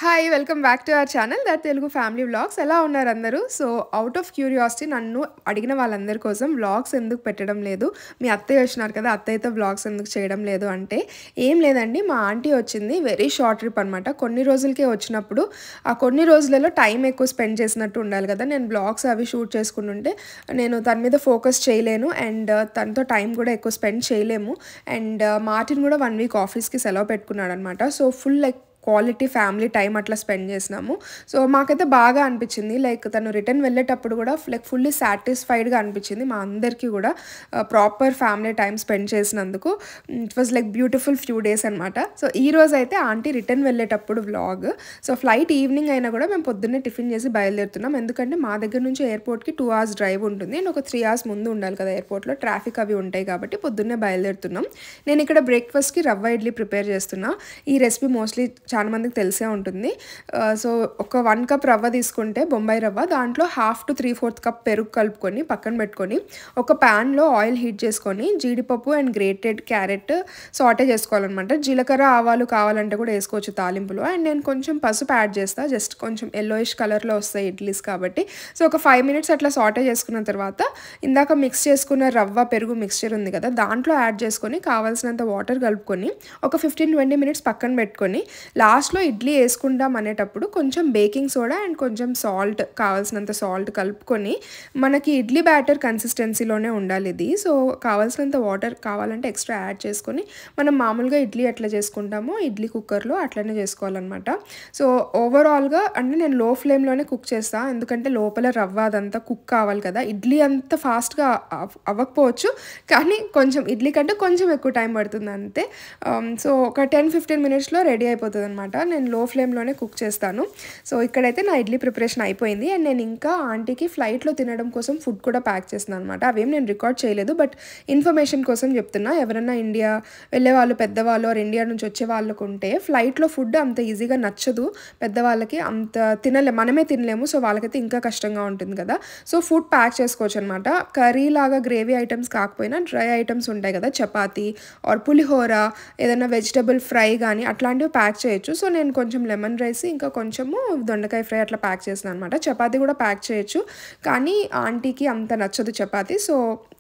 Hi welcome back to our channel that Telugu family vlogs ఎలా ఉన్నారు అందరూ సో అవుట్ ఆఫ్ క్యూరియాసిటీ నన్ను అడిగిన వాళ్ళందరి కోసం వ్లాగ్స్ ఎందుకు పెట్టడం లేదు మీ అత్తయ్య వచ్చినారు కదా అత్తయ్యతో వ్లాగ్స్ ఎందుకు చేయడం లేదు అంటే ఏం లేదండి మా ఆంటీ వచ్చింది వెరీ షార్ట్ ట్రిప్ అనమాట కొన్ని రోజులకే వచ్చినప్పుడు ఆ కొన్ని రోజులలో టైం ఎక్కువ స్పెండ్ చేసినట్టు ఉండాలి కదా నేను బ్లాగ్స్ అవి షూట్ చేసుకుంటుంటే నేను తన మీద ఫోకస్ చేయలేను అండ్ తనతో టైం కూడా ఎక్కువ స్పెండ్ చేయలేము అండ్ మార్టిన్ కూడా వన్ వీక్ ఆఫీస్కి సెలవు పెట్టుకున్నాడు అనమాట so full like quality family time అట్లా స్పెండ్ చేసినాము సో మాకైతే బాగా అనిపించింది లైక్ తను రిటర్న్ వెళ్ళేటప్పుడు కూడా లైక్ ఫుల్లీ సాటిస్ఫైడ్గా అనిపించింది మా అందరికీ కూడా ప్రాపర్ ఫ్యామిలీ టైం స్పెండ్ చేసినందుకు it was like beautiful few days అనమాట సో ఈ రోజు అయితే ఆంటీ రిటర్న్ వెళ్ళేటప్పుడు వ్లాగ్ సో ఫ్లైట్ ఈవినింగ్ అయినా కూడా మేము పొద్దున్నే టిఫిన్ చేసి బయలుదేరుతున్నాం ఎందుకంటే మా దగ్గర నుంచి ఎయిర్పోర్ట్కి టూ అవర్స్ డ్రైవ్ ఉంటుంది అండ్ ఒక త్రీ అవర్స్ ముందు ఉండాలి కదా ఎయిర్పోర్ట్లో ట్రాఫిక్ అవి ఉంటాయి కాబట్టి పొద్దున్నే బయలుదేరుతున్నాం నేను ఇక్కడ బ్రేక్ఫాస్ట్కి రవ్వ ఇడ్లీ ప్రిపేర్ చేస్తున్నా ఈ రెసిపీ మోస్ట్లీ చాలా మందికి తెలిసే ఉంటుంది సో ఒక వన్ కప్ రవ్వ తీసుకుంటే బొంబాయి రవ్వ దాంట్లో half to three fourth cup పెరుగు కలుపుకొని పక్కన పెట్టుకొని ఒక ప్యాన్లో ఆయిల్ హీట్ చేసుకొని జీడిపప్పు అండ్ గ్రేటెడ్ క్యారెట్ సాటే చేసుకోవాలన్నమాట జీలకర్ర ఆవాలు కావాలంటే కూడా వేసుకోవచ్చు తాలింపులో అండ్ నేను కొంచెం పసుపు యాడ్ చేస్తా జస్ట్ కొంచెం ఎల్లోయిష్ కలర్లో వస్తాయి ఇడ్లీస్ కాబట్టి సో ఒక ఫైవ్ మినిట్స్ అట్లా సాటే చేసుకున్న తర్వాత ఇందాక మిక్స్ చేసుకున్న రవ్వ పెరుగు మిక్స్చర్ ఉంది కదా దాంట్లో యాడ్ చేసుకొని కావాల్సినంత వాటర్ కలుపుకొని ఒక ఫిఫ్టీన్ ట్వంటీ మినిట్స్ పక్కన పెట్టుకొని లాస్ట్లో ఇడ్లీ వేసుకుంటాం అనేటప్పుడు కొంచెం బేకింగ్ సోడా అండ్ కొంచెం సాల్ట్ కావాల్సినంత సాల్ట్ కలుపుకొని మనకి ఇడ్లీ బ్యాటర్ కన్సిస్టెన్సీలోనే ఉండాలి ఇది సో కావాల్సినంత వాటర్ కావాలంటే ఎక్స్ట్రా యాడ్ చేసుకొని మనం మామూలుగా ఇడ్లీ ఎట్లా చేసుకుంటామో ఇడ్లీ కుక్కర్లో అట్లనే చేసుకోవాలన్నమాట సో ఓవరాల్గా అంటే నేను లో ఫ్లేమ్లోనే కుక్ చేస్తాను ఎందుకంటే లోపల రవ్వ అదంతా కుక్ కావాలి కదా ఇడ్లీ అంత ఫాస్ట్గా అవ్వకపోవచ్చు కానీ కొంచెం ఇడ్లీ కంటే కొంచెం ఎక్కువ టైం పడుతుంది అంతే సో ఒక టెన్ ఫిఫ్టీన్ మినిట్స్లో రెడీ అయిపోతుంది అనమాట నేను లో ఫ్లేమ్లోనే కుక్ చేస్తాను సో ఇక్కడైతే నా ఇడ్లీ ప్రిపరేషన్ అయిపోయింది అండ్ నేను ఇంకా ఆంటీకి ఫ్లైట్లో తినడం కోసం ఫుడ్ కూడా ప్యాక్ చేస్తున్నాను అనమాట అవేం నేను రికార్డ్ చేయలేదు బట్ ఇన్ఫర్మేషన్ కోసం చెప్తున్నా ఎవరైనా ఇండియా వెళ్ళే వాళ్ళు పెద్దవాళ్ళు ఆర్ ఇండియా నుంచి వచ్చే వాళ్ళకు ఉంటే ఫ్లైట్లో ఫుడ్ అంత ఈజీగా నచ్చదు పెద్దవాళ్ళకి అంత తినలే మనమే తినలేము సో వాళ్ళకైతే ఇంకా కష్టంగా ఉంటుంది కదా సో ఫుడ్ ప్యాక్ చేసుకోవచ్చు అనమాట కర్రీ లాగా గ్రేవీ ఐటమ్స్ కాకపోయినా డ్రై ఐటమ్స్ ఉంటాయి కదా చపాతీ ఆర్ పులిహోర ఏదైనా వెజిటబుల్ ఫ్రై కానీ అట్లాంటివి ప్యాక్ చేయొచ్చు సో నేను కొంచెం లెమన్ రైస్ ఇంకా కొంచెము దొండకాయ ఫ్రై అట్లా ప్యాక్ చేసిన అనమాట చపాతీ కూడా ప్యాక్ చేయొచ్చు కానీ ఆంటీకి అంత నచ్చదు చపాతీ సో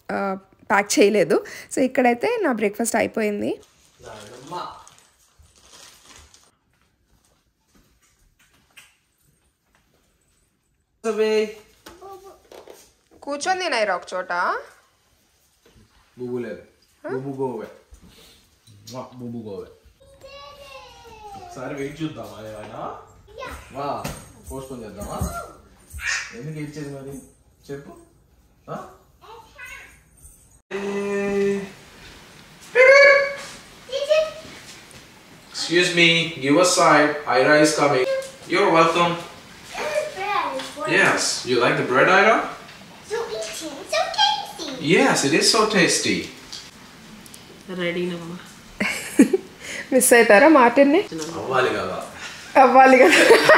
ప్యాక్ చేయలేదు సో ఇక్కడైతే నా బ్రేక్ఫాస్ట్ అయిపోయింది కూర్చొని తినాయిరా ఒక చోట బుబు లేదు బుబు గోవే వా బుబు గోవే ఒకసారి వెయిట్ చూద్దామా ఏమైనా వా పోస్ట్ పోన్ చేద్దామా ఎందుకు ఇచ్చేది మరి చెప్పు ఆ? Excuse me, give a side. Ira is coming. You're welcome. Yes, you like the bread, Ira? So eating, so tasty. Yes, it is so tasty. రెడీనమ్మా మిస్ అవుతారా మార్టిన్ని అవ్వాలి కదా అవ్వాలి కదా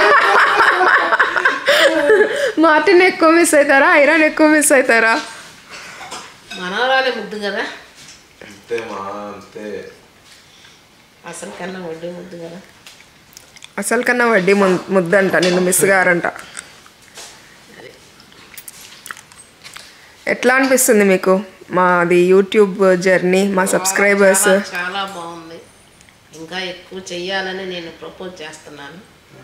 మార్టిన్ ఎక్కువ మిస్ అవుతారా ఐరన్ ఎక్కువ మిస్ అవుతారా మనవరాలే ముద్దు కదా అంతే మా అంతే అసలు కన్నా వడ్డీ ముద్దు కదా అసలు కన్నా వడ్డీ ముం- ముద్దంట నిన్ను మిస్ గారంట ఎట్లా అనిపిస్తుంది మీకు మాది యూట్యూబ్ జర్నీ మా సబ్స్క్రైబర్స్ చాలా చాలా బాగుంది ఇంకా ఎక్కువ చెయ్యాలని నేను ప్రపోజ్ చేస్తున్నాను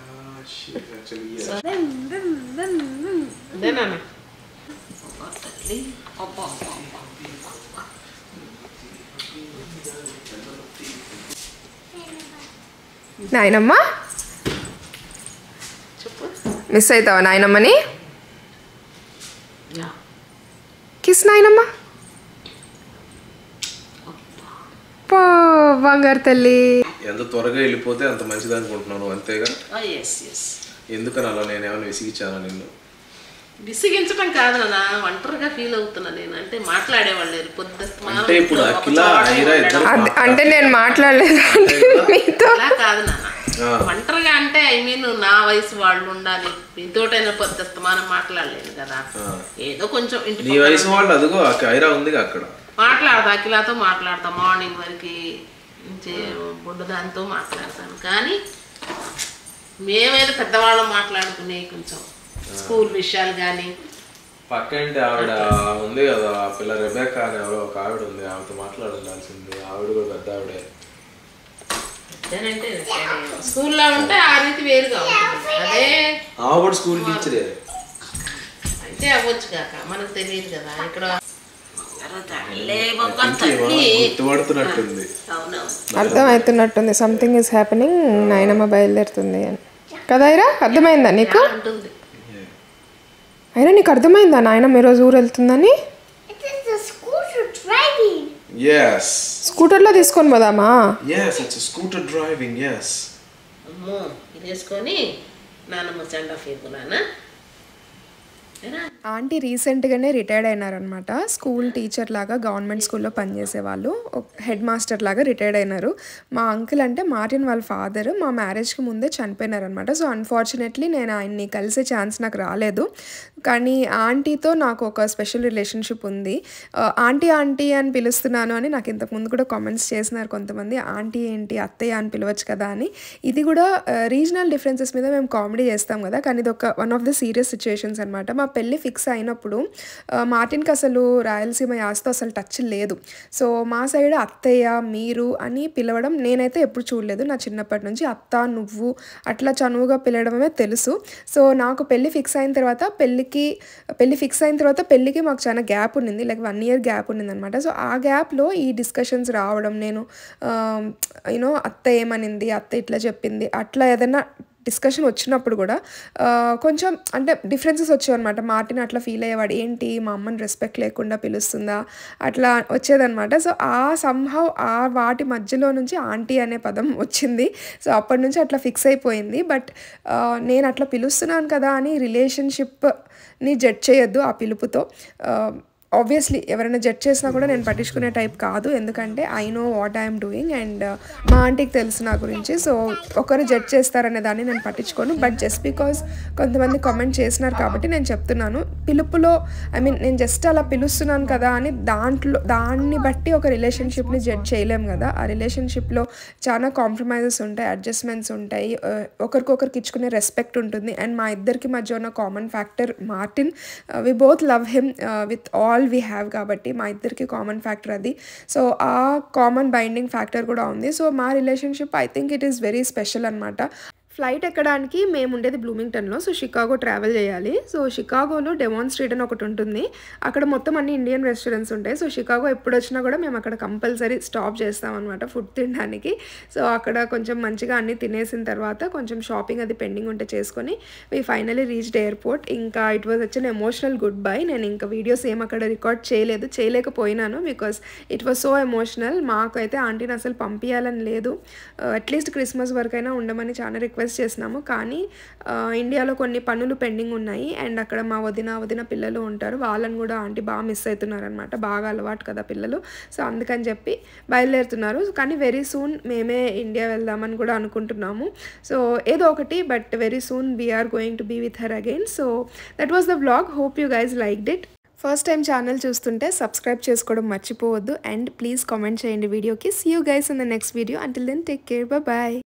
అదేనా తల్లి అబ్బా అబ్బా, అబ్బా. నాయనమ్మ చెప్పు మిస్ అవుతావా నాయనమ్మని యా. కిస్ నాయనమ్మ పో బంగారు తల్లి ఎంత త్వరగా వెళ్ళిపోతే అంత మంచిది అనుకుంటున్నాను అంతేగా ఆ, ఎస్ ఎస్ ఎందుకని అలా నేను ఏమైనా విసిగిచ్చానా నిన్ను విసిగించడం కాదు నాన్న ఒంటరిగా ఫీల్ అవుతున్నా నేను అంటే మాట్లాడేవాళ్ళు లేరు పొద్దు అంటే ఇప్పుడు అఖిల ఐరా ఇద్దరు అది- అంటే నేను మాట్లాడలేదు అంటే మీతో అలా కాదు నాన్న ఆ. ఒంటరిగా అంటే ఐ మీన్ నా వయసు వాళ్ళు ఉండాలి మీతోటైనా పొద్దుస్త మనం మాట్లాడలేను కదా ఆ. ఏదో కొంచెం ఇంటి నీ వయసు వాళ్ళు అదిగో అక్క- ఐరా ఉందిగా అక్కడ మాట్లాడతా అఖిలతో మాట్లాడతా మార్నింగ్ వరకు బుడ్డ దాంతో మాట్లాడతాను కానీ మేమైనా పెద్దవాళ్ళం మాట్లాడుకునే కొంచెం స్కూల్ విషయాలు కానీ పక్కంటి ఆవిడ ఉంది కదా ఆ పిల్ల రెబెక్క అని ఎవరో ఒక ఆవిడ ఉంది ఆవిడతో మాట్లాడి ఉండాల్సింది ఆవిడ కూడా పెద్ద ఆవిడే అదేనంటే స్కూల్లో ఉంటే ఆ రీతి వేరుగా ఉంటుంది అదే ఆవిడ కూడా స్కూల్ టీచరే అయితే అవ్వచ్చు కాక మనకు తెలియదు కదా ఇక్కడ తల్లి మొక్క తల్లి గుర్తుపడుతున్నట్టుంది అవునవును అర్థమవుతున్నట్టుంది సంథింగ్ ఈజ్ హ్యాపెనింగ్ నాయనమ్మ బయలుదేరుతుంది అని కదా ఐరా అర్థమైందా నీకు ఉంటుంది అయినా నీకు అర్థమైందా నాయనమ్మ ఈరోజు ఊరు వెళ్తుందని It is the scooter driving. Yes స్కూటర్లో తీసుకొని పోదామా yes it's scooter driving yes అమ్మో ఇది వేసుకొని నానమ్మ సెండ్ ఆఫ్ ఇవ్వు నాన్న ఏనా? ఆంటీ రీసెంట్గానే రిటైర్డ్ అయినారనమాట స్కూల్ టీచర్ లాగా గవర్నమెంట్ స్కూల్లో పనిచేసే వాళ్ళు హెడ్ మాస్టర్ లాగా రిటైర్డ్ అయినారు మా అంకుల్ అంటే మార్టిన్ వాళ్ళ ఫాదర్ మా మ్యారేజ్కి ముందే చనిపోయినారనమాట సో అన్ఫార్చునేట్లీ నేను ఆయన్ని కలిసే ఛాన్స్ నాకు రాలేదు కానీ ఆంటీతో నాకు ఒక స్పెషల్ రిలేషన్షిప్ ఉంది ఆ, ఆంటీ ఆంటీ అని పిలుస్తున్నాను అని నాకు ఇంతకుముందు కూడా కామెంట్స్ చేసినారు కొంతమంది ఆంటీ ఏంటి అత్తయ్య అని పిలవచ్చు కదా అని ఇది కూడా రీజనల్ డిఫరెన్సెస్ మీద మేము కామెడీ చేస్తాం కదా కానీ ఇది ఒక one of the serious situations అనమాట మా పెళ్ళి ఫిక్స్ అయినప్పుడు ఆ, మార్టిన్కి అసలు రాయలసీమ యాస్తో అసలు టచ్ లేదు సో మా సైడ్ అత్తయ్య మీరు అని పిలవడం నేనైతే ఎప్పుడు చూడలేదు నా చిన్నప్పటి నుంచి అత్త నువ్వు అట్లా చనువుగా పిలవడమే తెలుసు సో నాకు పెళ్ళి ఫిక్స్ అయిన తర్వాత పెళ్ళికి పెళ్ళి ఫిక్స్ అయిన తర్వాత పెళ్ళికి మాకు చాలా గ్యాప్ ఉండింది లైక్ వన్ ఇయర్ గ్యాప్ ఉండింది అనమాట సో ఆ గ్యాప్లో ఈ డిస్కషన్స్ రావడం నేను యూనో అత్త ఏమనింది అత్త ఇట్లా చెప్పింది అట్లా ఏదైనా డిస్కషన్ వచ్చినప్పుడు కూడా ఆ, కొంచెం అంటే డిఫరెన్సెస్ వచ్చాయి అనమాట మార్టిన్ అట్లా ఫీల్ అయ్యేవాడు ఏంటి మా అమ్మని రెస్పెక్ట్ లేకుండా పిలుస్తుందా అట్లా వచ్చేదనమాట సో ఆ సంహవ్ ఆ వాటి మధ్యలో నుంచి ఆంటీ అనే పదం వచ్చింది సో అప్పటి నుంచి అట్లా ఫిక్స్ అయిపోయింది బట్ నేను అట్లా పిలుస్తున్నాను కదా అని రిలేషన్షిప్ని జడ్జ్ చేయొద్దు ఆ పిలుపుతో ఆబ్వియస్లీ ఎవరైనా జడ్జ్ చేసినా కూడా నేను పట్టించుకునే టైప్ కాదు ఎందుకంటే I know what I'm doing and మా ఆంటీకి తెలుసు నా గురించి సో ఒకరు జడ్జ్ చేస్తారనే దాన్ని నేను పట్టించుకోను బట్ జస్ట్ బికాస్ కొంతమంది కామెంట్ చేసినారు కాబట్టి నేను చెప్తున్నాను పిలుపులో ఐ మీన్ నేను జస్ట్ అలా పిలుస్తున్నాను కదా అని దాంట్లో దాన్ని బట్టి ఒక రిలేషన్షిప్ని జడ్జ్ చేయలేం కదా ఆ రిలేషన్షిప్లో చాలా కాంప్రమైజెస్ ఉంటాయి అడ్జస్ట్మెంట్స్ ఉంటాయి ఆ, ఒకరికొకరికి ఇచ్చుకునే రెస్పెక్ట్ ఉంటుంది అండ్ మా ఇద్దరికి మధ్య ఉన్న common factor Martin we both love him with all we have కాబట్టి మా ఇద్దరికి కామన్ ఫ్యాక్టర్ అది సో ఆ కామన్ బైండింగ్ ఫ్యాక్టర్ కూడా ఉంది సో మా relationship I think it is very special అనమాట ఫ్లైట్ ఎక్కడానికి మేము ఉండేది బ్లూమింగ్టన్లో సో షికాగో ట్రావెల్ చేయాలి సో షికాగోలో డెమాన్ స్ట్రీట్ అని ఒకటి ఉంటుంది అక్కడ మొత్తం అన్ని ఇండియన్ రెస్టారెంట్స్ ఉంటాయి సో షికాగో ఎప్పుడు వచ్చినా కూడా మేము అక్కడ కంపల్సరీ స్టాప్ చేస్తాం అనమాట ఫుడ్ తినడానికి సో అక్కడ కొంచెం మంచిగా అన్ని తినేసిన తర్వాత కొంచెం షాపింగ్ అది పెండింగ్ ఉంటే చేసుకొని వి ఫైనలీ రీచ్డ్ ఎయిర్పోర్ట్ ఇంకా ఇట్ వాజ్ వచ్చిన ఎమోషనల్ గుడ్ బై నేను ఇంకా వీడియోస్ ఏం అక్కడ రికార్డ్ చేయలేదు చేయలేకపోయినాను because it was so emotional మాకైతే ఆంటీని అసలు పంపించాలని లేదు అట్లీస్ట్ క్రిస్మస్ వరకైనా ఉండమని చాలా రిక్వెస్ట్ చేసినాము కానీ ఆ, ఇండియాలో కొన్ని పనులు పెండింగ్ ఉన్నాయి అండ్ అక్కడ మా వదిన వదిన పిల్లలు ఉంటారు వాళ్ళని కూడా ఆంటీ బాగా మిస్ అవుతున్నారు అనమాట బాగా అలవాటు కదా పిల్లలు సో అందుకని చెప్పి బయలుదేరుతున్నారు కానీ వెరీ సూన్ మేమే ఇండియా వెళ్దామని కూడా అనుకుంటున్నాము సో ఏదో ఒకటి but very soon we're going to be with her again so that was the blog hope you guys liked it first time channel చూస్తుంటే సబ్స్క్రైబ్ చేసుకోవడం మర్చిపోవద్దు అండ్ ప్లీజ్ కామెంట్ చేయండి వీడియోకి see you guys in the next video until then take care bye